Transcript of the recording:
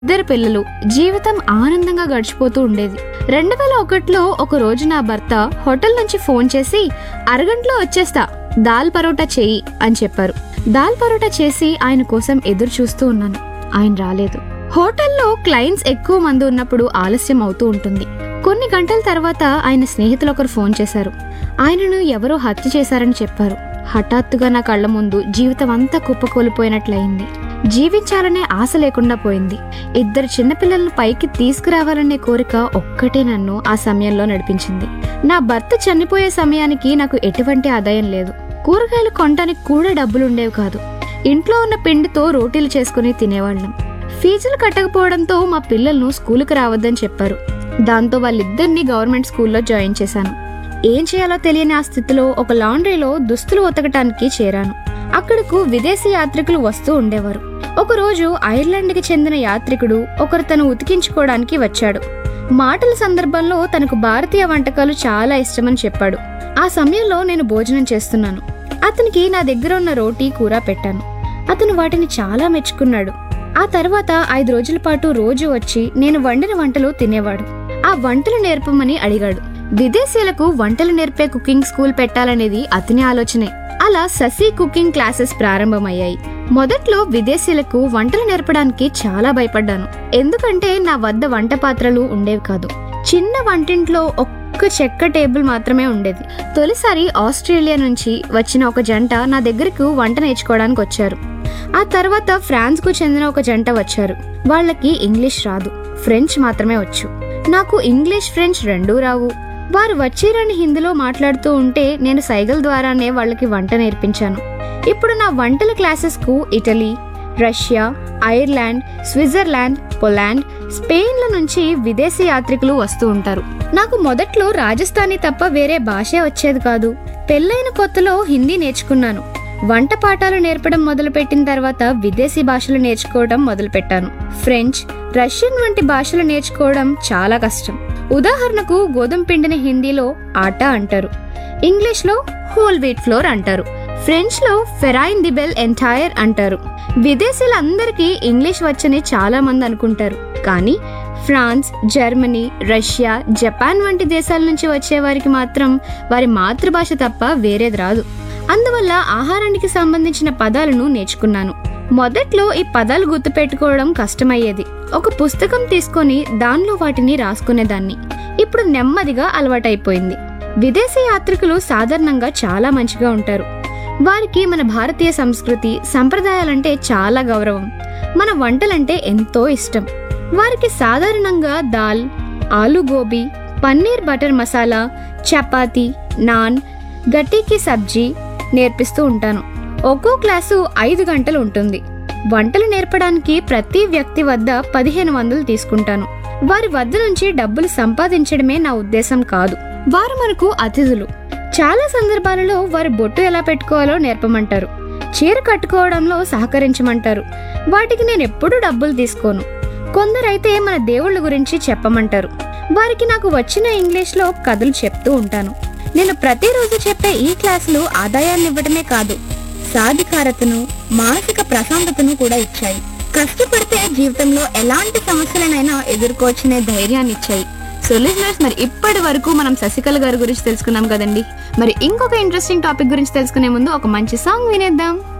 ఇద్దరు పిల్లలు జీవితం ఆనందంగా గడిచిపోతూ ఉండేది రెండు వేల ఒకటిలో ఒక రోజు నా భర్త హోటల్ నుంచి ఫోన్ చేసి అరగంటలో వచ్చేస్తా దాల్ పరోటా చేయి అని చెప్పారు దాల్ పరోటా చేసి ఆయన కోసం ఎదురు చూస్తూ ఉన్నాను ఆయన రాలేదు హోటల్లో క్లయింట్స్ ఎక్కువ మంది ఉన్నప్పుడు ఆలస్యం అవుతూ ఉంటుంది కొన్ని గంటల తర్వాత ఆయన స్నేహితులు ఒకరు ఫోన్ చేశారు ఆయనను ఎవరో హత్య చేశారని చెప్పారు హఠాత్తుగా నా కళ్ళ ముందు జీవితం అంతా కుప్పకూలిపోయినట్లయింది జీవించాలనే ఆశ లేకుండా పోయింది ఇద్దరు చిన్నపిల్లలను పైకి తీసుకురావాలనే కోరిక ఒక్కటే నన్ను ఆ సమయంలో నడిపించింది నా భర్త చనిపోయే సమయానికి నాకు ఎటువంటి ఆదాయం లేదు కూరగాయలు కొనడానికి కూడా డబ్బులుండేవి కాదు ఇంట్లో ఉన్న పిండితో రోటీలు చేసుకుని తినేవాళ్ళం ఫీజులు కట్టకపోవడంతో మా పిల్లలను స్కూలుకి రావద్దని చెప్పారు దాంతో వాళ్ళిద్దరినీ గవర్నమెంట్ స్కూల్లో జాయిన్ చేశాను ఏం చేయాలో తెలియని ఆ స్థితిలో ఒక లాండ్రీలో దుస్తులు ఉతకటానికి చేరాను అక్కడకు విదేశీ యాత్రికులు వస్తూ ఉండేవారు ఒకరోజు ఐర్లాండ్కి చెందిన యాత్రికుడు ఒకరు తను ఉతికించుకోవడానికి వచ్చాడు మాటల సందర్భంలో తనకు భారతీయ వంటకాలు చాలా ఇష్టమని చెప్పాడు ఆ సమయంలో నేను భోజనం చేస్తున్నాను అతనికి నా దగ్గర ఉన్న రోటీ కూర పెట్టాను అతను వాటిని చాలా మెచ్చుకున్నాడు ఆ తర్వాత ఐదు రోజుల పాటు రోజు వచ్చి నేను వండిన వంటలు తినేవాడు ఆ వంటలు నేర్పమని అడిగాడు విదేశీయులకు వంటలు నేర్పే కుకింగ్ స్కూల్ పెట్టాలనేది అతని ఆలోచనే అలా ససి కుకింగ్ క్లాసెస్ ప్రారంభమయ్యాయి మొదట్లో విదేశీయులకు వంటలు నేర్పడానికి చాలా భయపడ్డాను ఎందుకంటే నా వద్ద వంట పాత్రలు ఉండేవి కాదు చిన్న వంటింట్లో ఒక్క చెక్క టేబుల్ మాత్రమే ఉండేది తొలిసారి ఆస్ట్రేలియా నుంచి వచ్చిన ఒక జంట నా దగ్గరకు వంట నేర్చుకోవడానికి వచ్చారు ఆ తర్వాత ఫ్రాన్స్ కు చెందిన ఒక జంట వచ్చారు వాళ్ళకి ఇంగ్లీష్ రాదు ఫ్రెంచ్ మాత్రమే వచ్చు నాకు ఇంగ్లీష్ ఫ్రెంచ్ రెండూ రావు వారు వచ్చిరని హిందీలో మాట్లాడుతూ ఉంటే నేను సైగల ద్వారానే వాళ్ళకి వంట నేర్పించాను ఇప్పుడు నా వంటల క్లాసెస్ కు Italy Russia Ireland Switzerland Poland స్పెయిన్ల నుంచి విదేశీ యాత్రికులు వస్తూ ఉంటారు నాకు మొదట్లో రాజస్థానీ తప్ప వేరే భాషే వచ్చేది కాదు పెళ్ళైన కొత్తలో హిందీ నేర్చుకున్నాను వంట పాఠాలు నేర్పడం మొదలుపెట్టిన తర్వాత విదేశీ భాషలు నేర్చుకోవడం మొదలుపెట్టాను ఫ్రెంచ్ రష్యన్ వంటి భాషలు నేర్చుకోవడం చాలా కష్టం ఉదాహరణకు గోధుమ పిండిని హిందీలో ఆటా అంటారు ఇంగ్లీష్లో హోల్ వీట్ ఫ్లోర్ అంటారు ఫ్రెంచ్లో ఫెరైన్ ది బెల్ ఎంటైర్ అంటారు విదేశీయులందరికీ ఇంగ్లీష్ వచ్చని చాలా మంది అనుకుంటారు కానీ ఫ్రాన్స్ జర్మనీ రష్యా జపాన్ వంటి దేశాల నుంచి వచ్చే వారికి మాత్రం వారి మాతృభాష తప్ప వేరేది రాదు అందువల్ల ఆహారానికి సంబంధించిన పదాలను నేర్చుకున్నాను మొదట్లో ఈ పదాలు గుర్తుపెట్టుకోవడం కష్టమయ్యేది ఒక పుస్తకం తీసుకొని దానిలో వాటిని రాసుకునేదాన్ని ఇప్పుడు నెమ్మదిగా అలవాటైపోయింది విదేశీ యాత్రికులు సాధారణంగా చాలా మంచిగా ఉంటారు వారికి మన భారతీయ సంస్కృతి సంప్రదాయాలంటే చాలా గౌరవం మన వంటలంటే ఎంతో ఇష్టం వారికి సాధారణంగా దాల్ ఆలు గోబీ పన్నీర్ బటర్ మసాలా చపాతీ నాన్ గట్టికి సబ్జీ నేర్పిస్తూ ఉంటాను ఒక్కో క్లాసు ఐదు గంటలు ఉంటుంది వంటలు నేర్పడానికి ప్రతి వ్యక్తి వద్ద పదిహేను వందలు తీసుకుంటాను వారి వద్ద నుంచి డబ్బులు సంపాదించడమే నా ఉద్దేశం కాదు వారు మనకు అతిథులు చాలా సందర్భాలలో వారి బొట్టు ఎలా పెట్టుకోవాలో నేర్పమంటారు చీర కట్టుకోవడంలో సహకరించమంటారు వాటికి నేను ఎప్పుడూ డబ్బులు తీసుకోను కొందరైతే మన దేవుళ్ళ గురించి చెప్పమంటారు వారికి నాకు వచ్చిన ఇంగ్లీష్లో కథలు చెప్తూ ఉంటాను నేను ప్రతిరోజు చెప్పే ఈ క్లాసులు ఆదాయాన్ని ఇవ్వడమే కాదు సాధికారతను మానసిక ప్రశాంతతను కూడా ఇచ్చాయి కష్టపడితే జీవితంలో ఎలాంటి సమస్యలనైనా ఎదుర్కోవచ్చనే ధైర్యాన్ని ఇచ్చాయి సో లిజనర్స్ మరి ఇప్పటి వరకు మనం శశికళ గారి గురించి తెలుసుకున్నాం కదండి మరి ఇంకొక ఇంట్రెస్టింగ్ టాపిక్ గురించి తెలుసుకునే ముందు ఒక మంచి సాంగ్ వినేద్దాం